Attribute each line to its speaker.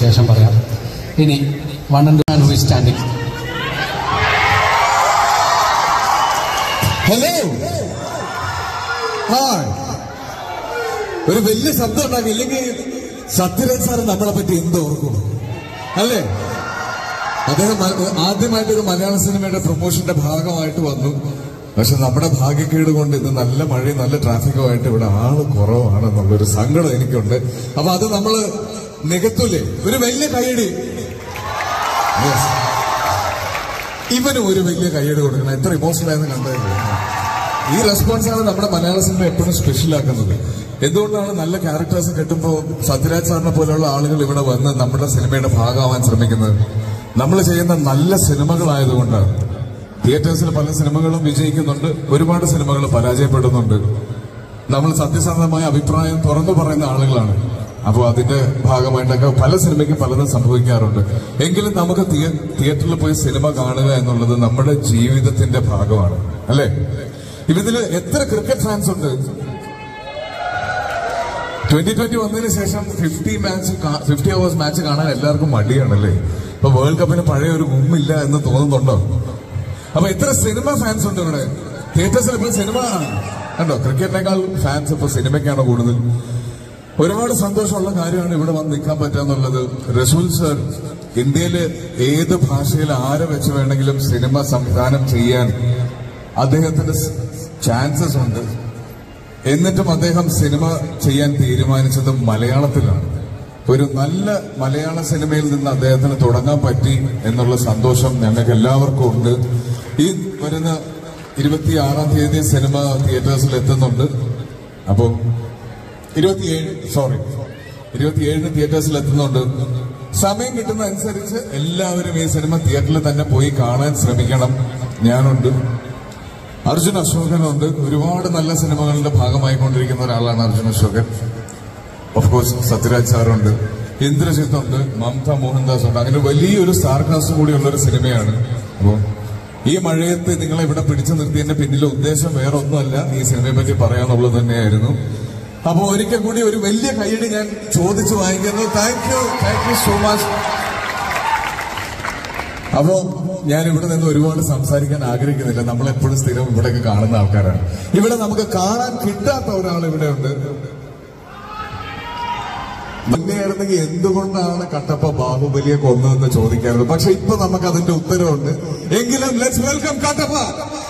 Speaker 1: ശേഷം പറയാം ഇനി one and who standing
Speaker 2: hello hi ഒരു വലിയ ശബ്ദം ഉണ്ടാക്കി ഇല്ലെങ്കിൽ സത്യരാജ് സാർ നമ്മളെ പറ്റി എന്ത് ഓർക്കും അല്ലേ അദ്ദേഹം മ- ആദ്യമായിട്ട് ഒരു മലയാള സിനിമയുടെ പ്രൊമോഷന്റെ ഭാഗമായിട്ട് വന്നു പക്ഷെ നമ്മുടെ ഭാഗ്യക്കേട് കൊണ്ട് ഇത് നല്ല മഴയും നല്ല ട്രാഫിക്കുമായിട്ട് ഇവിടെ ആള് കുറവാണെന്നുള്ളൊരു സങ്കടം എനിക്കുണ്ട് അപ്പൊ അത് നമ്മള് നികത്തൂലേ ഒരു വലിയ കൈയടി Yes. ഇവനും ഒരു വലിയ കൈയടി കൊടുക്കണം എത്ര ഇമോഷണൽ ആയെന്ന് കണ്ടതല്ലേ ഈ റെസ്പോൺസാണ് നമ്മുടെ മലയാള സിനിമ എപ്പോഴും സ്പെഷ്യൽ ആക്കുന്നത് എന്തുകൊണ്ടാണ് നല്ല ക്യാരക്ടേഴ്സ് കിട്ടുമ്പോൾ സത്യരാജ് സാറിനെ പോലെയുള്ള ആളുകൾ ഇവിടെ വന്ന് നമ്മുടെ സിനിമയുടെ ഭാഗമാവാൻ ശ്രമിക്കുന്നത് നമ്മൾ ചെയ്യുന്ന നല്ല സിനിമകളായതുകൊണ്ടാണ് തിയേറ്റേഴ്സിൽ പല സിനിമകളും വിജയിക്കുന്നുണ്ട് ഒരുപാട് സിനിമകൾ പരാജയപ്പെടുന്നുണ്ട് നമ്മൾ സത്യസന്ധമായ അഭിപ്രായം തുറന്നു പറയുന്ന ആളുകളാണ് അപ്പോൾ അതിന്റെ ഭാഗമായിട്ടൊക്കെ പല സിനിമയ്ക്കും പലതും സംഭവിക്കാറുണ്ട് എങ്കിലും നമുക്ക് തിയ- തിയേറ്ററിൽ പോയി സിനിമ കാണുക എന്നുള്ളത് നമ്മുടെ ജീവിതത്തിന്റെ ഭാഗമാണ് അല്ലേ ഇതിൽ എത്ര ക്രിക്കറ്റ് ഫാൻസ് ഉണ്ട് ട്വന്റി ട്വന്റി വന്നതിന് ശേഷം fifty match fifty overs match കാണാൻ എല്ലാവർക്കും മടിയാണല്ലേ ഇപ്പൊ വേൾഡ് കപ്പിന് പഴയ ഒരു ഗുമ്മില്ല എന്ന് തോന്നുന്നുണ്ടോ അപ്പൊ എത്ര സിനിമ ഫാൻസ് ഉണ്ട് ഇവിടെ തിയേറ്റേഴ്സിൽ ഇപ്പോൾ സിനിമ കണ്ടോ ക്രിക്കറ്റിനേക്കാൾ ഫാൻസ് ഇപ്പൊ സിനിമയ്ക്കാണ് കൂടുതൽ ഒരുപാട് സന്തോഷമുള്ള കാര്യമാണ് ഇവിടെ വന്ന് നിൽക്കാൻ പറ്റുക റസൂൽ സർ ഇന്ത്യയില് ഏത് ഭാഷയിൽ ആരെ വെച്ച് വേണമെങ്കിലും സിനിമ സംവിധാനം ചെയ്യാൻ അദ്ദേഹത്തിന്റെ ചാൻസസ് ഉണ്ട് എന്നിട്ടും അദ്ദേഹം സിനിമ ചെയ്യാൻ തീരുമാനിച്ചത് മലയാളത്തിലാണ് ഒരു നല്ല മലയാള സിനിമയിൽ നിന്ന് അദ്ദേഹത്തിന് തുടങ്ങാൻ പറ്റി എന്നുള്ള സന്തോഷം ഞങ്ങൾക്ക് എല്ലാവർക്കും ഉണ്ട് ഈ വരുന്ന ഇരുപത്തിയാറാം തീയതി സിനിമ തിയേറ്റേഴ്സിൽ എത്തുന്നുണ്ട് അപ്പോൾ ഇരുപത്തിയേഴ് സോറി ഇരുപത്തിയേഴിന് തിയേറ്റേഴ്സിൽ എത്തുന്നുണ്ട് സമയം കിട്ടുന്ന അനുസരിച്ച് എല്ലാവരും ഈ സിനിമ തിയേറ്ററിൽ തന്നെ പോയി കാണാൻ ശ്രമിക്കണം ഞാനുണ്ട് അർജുൻ അശോകനുണ്ട് ഒരുപാട് നല്ല സിനിമകളുടെ ഭാഗമായിക്കൊണ്ടിരിക്കുന്ന ഒരാളാണ് അർജുൻ അശോകൻ ഓഫ് കോഴ്സ് സത്യരാജ് സാറുണ്ട് ഇന്ദ്രജിത്ത് ഉണ്ട് മമത മോഹൻദാസ് ഉണ്ട് അങ്ങനെ വലിയൊരു സ്റ്റാർ കാസ്റ്റ് കൂടിയുള്ള ഒരു സിനിമയാണ് അപ്പോൾ ഈ മഴയത്ത് നിങ്ങളെ ഇവിടെ പിടിച്ചു നിർത്തിയതിന്റെ പിന്നിലെ ഉദ്ദേശം വേറെ ഒന്നുമല്ല ഈ സിനിമയെ പറ്റി പറയാനുള്ളത് തന്നെയായിരുന്നു അപ്പോൾ ഒരിക്കൽ കൂടി ഒരു വലിയ കൈയടി ഞാൻ ചോദിച്ചു വാങ്ങിക്കുന്നു thank you thank you so much അപ്പോ ഞാൻ ഇവിടെ നിന്ന് ഒരുപാട് സംസാരിക്കാൻ ആഗ്രഹിക്കുന്നില്ല നമ്മൾ എപ്പോഴും സ്ഥിരം ഇവിടെയൊക്കെ കാണുന്ന ആൾക്കാരാണ് ഇവിടെ നമുക്ക് കാണാൻ കിട്ടാത്ത ഒരാൾ ഇവിടെ ഉണ്ട് മുന്നെയായിരുന്നെങ്കിൽ എന്തുകൊണ്ടാണ് കട്ടപ്പ ബാഹുബലിയെ കൊന്നതെന്ന് ചോദിക്കാറുണ്ട് പക്ഷെ ഇപ്പൊ നമുക്ക് അതിന്റെ ഉത്തരവുണ്ട് എങ്കിലും ലെറ്റ്സ് വെൽക്കം കട്ടപ്പ